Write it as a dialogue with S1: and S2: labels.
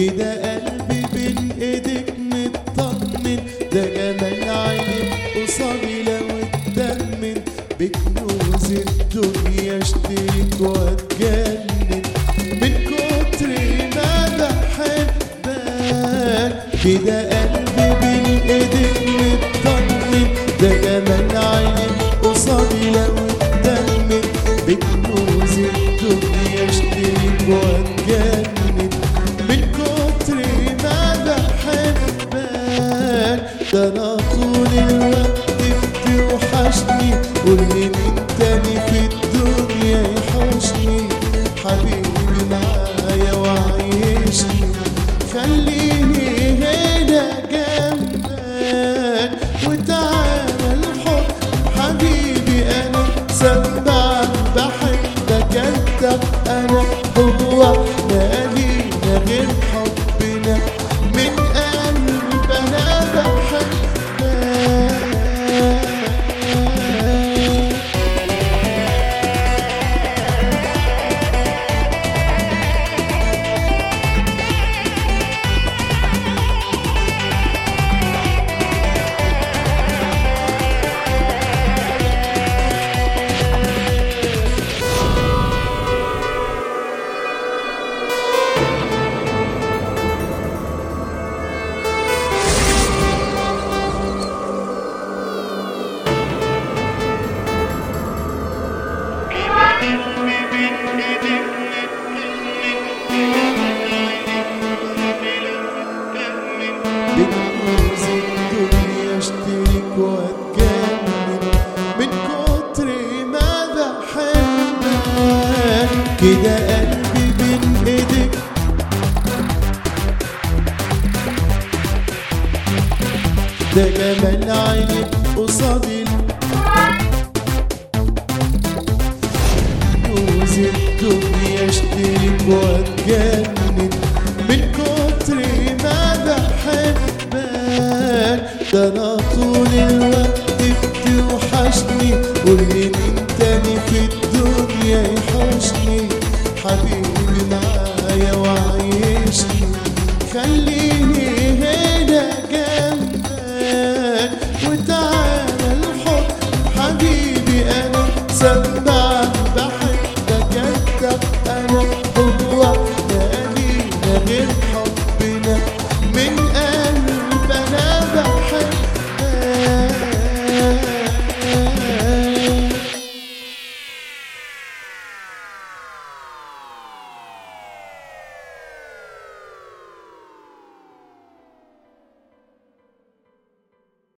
S1: كده قلبي بين ايدك مطمن ده جمال عينك قصادي لو اتدمن بكنوز الدنيا اشتريك واتجنن من كتر ما بحبك كده قلبي بين ايدك مطمن ده جمال عينك قصادي لو اتدمن بكنوز الدنيا اشتريك واتجنن من كتر ما بحبك ده انا طول الوقت بتوحشني قولي مين تاني في الدنيا يحوشني حبيبي معايا وعيشني خليني هنا جنبك وتعالى الحب حبيبي انا سمعك بحبك انت انا هو مالينا غير حبنا من قلب انا بحبك بكنوز الدنيا اشتريك واتجنن من كتر ما بحبك كده قلبي بين ايدك ده جمال عينك قصادي كنوز الدنيا اشتريك واتجنن من كتر ما بحبك ده انا طول الوقت